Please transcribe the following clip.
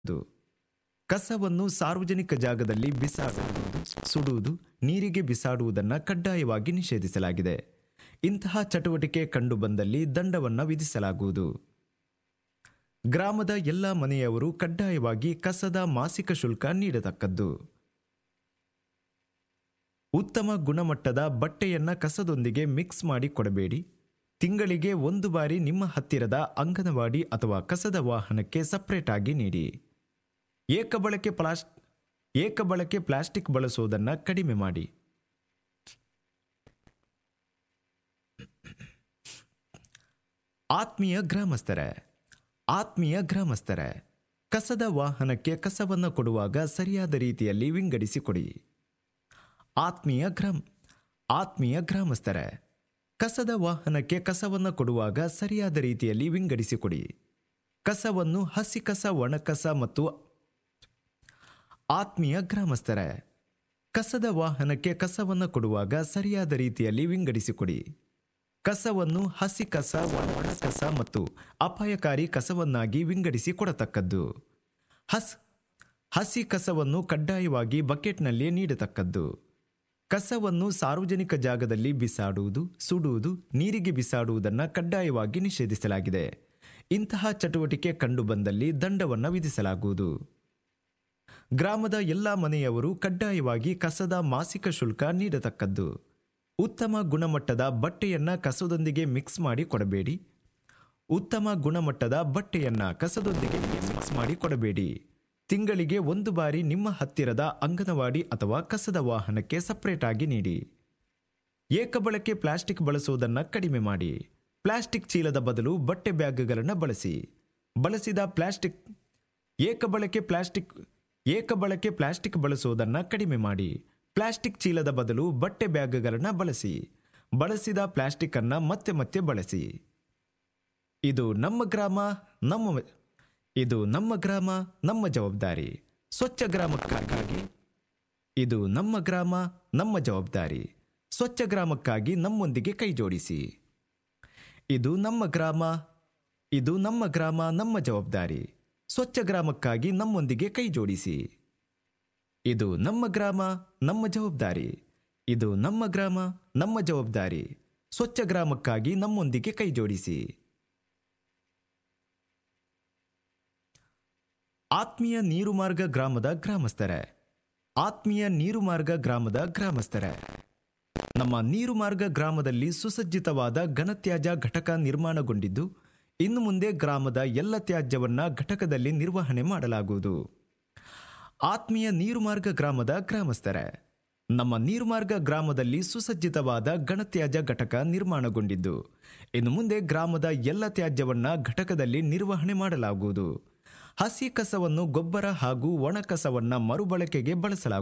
ದು. ಕಸವನ್ನು ಸಾರ್ವಜನಿಕ ಜಾಗದಲ್ಲಿ ಬಿಸಾಡುವುದು ಸುಡುವುದು ನೀರಿಗೆ ಬಿಸಾಡುವುದನ್ನು ಕಡ್ಡಾಯವಾಗಿ ನಿಷೇಧಿಸಲಾಗಿದೆ ಇಂತಹ ಚಟುವಟಿಕೆ ಕಂಡುಬಂದಲ್ಲಿ ದಂಡವನ್ನು ವಿಧಿಸಲಾಗುವುದು ಗ್ರಾಮದ ಎಲ್ಲ ಮನೆಯವರು ಕಡ್ಡಾಯವಾಗಿ ಕಸದ ಮಾಸಿಕ ಶುಲ್ಕ ನೀಡತಕ್ಕದ್ದು ಉತ್ತಮ ಗುಣಮಟ್ಟದ ಬಟ್ಟೆಯನ್ನ ಕಸದೊಂದಿಗೆ ಮಿಕ್ಸ್ ಮಾಡಿ ಕೊಡಬೇಡಿ ತಿಂಗಳಿಗೆ ಒಂದು ಬಾರಿ ನಿಮ್ಮ ಹತ್ತಿರದ ಅಂಗನವಾಡಿ ಅಥವಾ ಕಸದ ವಾಹನಕ್ಕೆ ಸಪರೇಟ್ ಆಗಿ ನೀಡಿ ಏಕಬಳಕೆ ಪ್ಲಾಸ್ ಏಕಬಳಕೆ ಪ್ಲಾಸ್ಟಿಕ್ ಬಳಸುವುದನ್ನು ಕಡಿಮೆ ಮಾಡಿ ಆತ್ಮೀಯ ಗ್ರಾಮಸ್ಥರೇ ಆತ್ಮೀಯ ಗ್ರಾಮಸ್ಥರೇ ಕಸದ ವಾಹನಕ್ಕೆ ಕಸವನ್ನು ಕೊಡುವಾಗ ಸರಿಯಾದ ರೀತಿಯಲ್ಲಿ ವಿಂಗಡಿಸಿ ಕೊಡಿ ಆತ್ಮೀಯ ಗ್ರಾಮ ಆತ್ಮೀಯ ಗ್ರಾಮಸ್ಥರೇ ಕಸದ ವಾಹನಕ್ಕೆ ಕಸವನ್ನು ಕೊಡುವಾಗ ಸರಿಯಾದ ರೀತಿಯಲ್ಲಿ ವಿಂಗಡಿಸಿ ಕೊಡಿ ಕಸವನ್ನು ಹಸಿ ಕಸ ಒಣಕಸ ಮತ್ತು ಆತ್ಮೀಯ ಗ್ರಾಮಸ್ಥರೇ ಕಸದ ವಾಹನಕ್ಕೆ ಕಸವನ್ನು ಕೊಡುವಾಗ ಸರಿಯಾದ ರೀತಿಯಲ್ಲಿ ವಿಂಗಡಿಸಿ ಕೊಡಿ ಕಸವನ್ನು ಹಸಿ ಕಸ ಒಣ ಕಸ ಮತ್ತು ಅಪಾಯಕಾರಿ ಕಸವನ್ನಾಗಿ ವಿಂಗಡಿಸಿ ಕೊಡತಕ್ಕದ್ದು ಹಸ್ ಹಸಿ ಕಸವನ್ನು ಕಡ್ಡಾಯವಾಗಿ ಬಕೆಟ್ನಲ್ಲಿ ನೀಡತಕ್ಕದ್ದು ಕಸವನ್ನು ಸಾರ್ವಜನಿಕ ಜಾಗದಲ್ಲಿ ಬಿಸಾಡುವುದು ಸುಡುವುದು ನೀರಿಗೆ ಬಿಸಾಡುವುದನ್ನು ಕಡ್ಡಾಯವಾಗಿ ನಿಷೇಧಿಸಲಾಗಿದೆ ಇಂತಹ ಚಟುವಟಿಕೆ ಕಂಡುಬಂದಲ್ಲಿ ದಂಡವನ್ನು ವಿಧಿಸಲಾಗುವುದು ಗ್ರಾಮದ ಎಲ್ಲ ಮನೆಯವರು ಕಡ್ಡಾಯವಾಗಿ ಕಸದ ಮಾಸಿಕ ಶುಲ್ಕ ನೀಡತಕ್ಕದ್ದು ಉತ್ತಮ ಗುಣಮಟ್ಟದ ಬಟ್ಟೆಯನ್ನ ಕಸದೊಂದಿಗೆ ಮಿಕ್ಸ್ ಮಾಡಿ ಕೊಡಬೇಡಿ ಉತ್ತಮ ಗುಣಮಟ್ಟದ ಬಟ್ಟೆಯನ್ನ ಕಸದೊಂದಿಗೆ ಮಿಕ್ಸ್ ಮಾಡಿ ಕೊಡಬೇಡಿ ತಿಂಗಳಿಗೆ ಒಂದು ಬಾರಿ ನಿಮ್ಮ ಹತ್ತಿರದ ಅಂಗನವಾಡಿ ಅಥವಾ ಕಸದ ವಾಹನಕ್ಕೆ ಸಪರೇಟ್ ಆಗಿ ನೀಡಿ ಏಕಬಳಕೆ ಪ್ಲಾಸ್ಟಿಕ್ ಬಳಸುವುದನ್ನು ಕಡಿಮೆ ಮಾಡಿ ಪ್ಲಾಸ್ಟಿಕ್ ಚೀಲದ ಬದಲು ಬಟ್ಟೆ ಬ್ಯಾಗ್ಗಳನ್ನು ಬಳಸಿ ಬಳಸಿದ ಪ್ಲಾಸ್ಟಿಕ್ ಏಕಬಳಕೆ ಪ್ಲಾಸ್ಟಿಕ್ ಏಕಬಳಕೆ ಪ್ಲಾಸ್ಟಿಕ್ ಬಳಸುವುದನ್ನು ಕಡಿಮೆ ಮಾಡಿ ಪ್ಲಾಸ್ಟಿಕ್ ಚೀಲದ ಬದಲು ಬಟ್ಟೆ ಬ್ಯಾಗ್ಗಳನ್ನು ಬಳಸಿ ಬಳಸಿದ ಪ್ಲಾಸ್ಟಿಕ್ ಅನ್ನ ಮತ್ತೆ ಮತ್ತೆ ಬಳಸಿ ಇದು ನಮ್ಮ ಗ್ರಾಮ ನಮ್ಮ ಇದು ನಮ್ಮ ಗ್ರಾಮ ನಮ್ಮ ಜವಾಬ್ದಾರಿ ಸ್ವಚ್ಛ ಗ್ರಾಮಕ್ಕಾಗಿ ಇದು ನಮ್ಮ ಗ್ರಾಮ ನಮ್ಮ ಜವಾಬ್ದಾರಿ ಸ್ವಚ್ಛ ಗ್ರಾಮಕ್ಕಾಗಿ ನಮ್ಮೊಂದಿಗೆ ಕೈ ಜೋಡಿಸಿ ಇದು ನಮ್ಮ ಗ್ರಾಮ ಇದು ನಮ್ಮ ಗ್ರಾಮ ನಮ್ಮ ಜವಾಬ್ದಾರಿ ಸ್ವಚ್ಛ ಗ್ರಾಮಕ್ಕಾಗಿ ನಮ್ಮೊಂದಿಗೆ ಕೈ ಜೋಡಿಸಿ ಇದು ನಮ್ಮ ಗ್ರಾಮ ನಮ್ಮ ಜವಾಬ್ದಾರಿ ಇದು ನಮ್ಮ ಗ್ರಾಮ ನಮ್ಮ ಜವಾಬ್ದಾರಿ ಸ್ವಚ್ಛ ಗ್ರಾಮಕ್ಕಾಗಿ ನಮ್ಮೊಂದಿಗೆ ಕೈ ಜೋಡಿಸಿ ಆತ್ಮೀಯ ನೀರುಮಾರ್ಗ ಗ್ರಾಮದ ಗ್ರಾಮಸ್ಥರೇ ಆತ್ಮೀಯ ನೀರುಮಾರ್ಗ ಗ್ರಾಮದ ಗ್ರಾಮಸ್ಥರೇ ನಮ್ಮ ನೀರುಮಾರ್ಗ ಗ್ರಾಮದಲ್ಲಿ ಸುಸಜ್ಜಿತವಾದ ಘನತ್ಯಾಜ್ಯ ಘಟಕ ನಿರ್ಮಾಣಗೊಂಡಿದ್ದು ಇನ್ನು ಮುಂದೆ ಗ್ರಾಮದ ಎಲ್ಲ ತ್ಯಾಜ್ಯವನ್ನ ಘಟಕದಲ್ಲಿ ನಿರ್ವಹಣೆ ಮಾಡಲಾಗುವುದು ಆತ್ಮೀಯ ನೀರುಮಾರ್ಗ ಗ್ರಾಮದ ಗ್ರಾಮಸ್ಥರೇ ನಮ್ಮ ನೀರುಮಾರ್ಗ ಗ್ರಾಮದಲ್ಲಿ ಸುಸಜ್ಜಿತವಾದ ಘನತ್ಯಾಜ್ಯ ಘಟಕ ನಿರ್ಮಾಣಗೊಂಡಿದ್ದು ಇನ್ನು ಮುಂದೆ ಗ್ರಾಮದ ಎಲ್ಲ ತ್ಯಾಜ್ಯವನ್ನ ಘಟಕದಲ್ಲಿ ನಿರ್ವಹಣೆ ಮಾಡಲಾಗುವುದು ಹಸಿ ಕಸವನ್ನು ಗೊಬ್ಬರ ಹಾಗೂ ಒಣ ಕಸವನ್ನ ಮರುಬಳಕೆಗೆ ಬಳಸಲಾಗುವುದು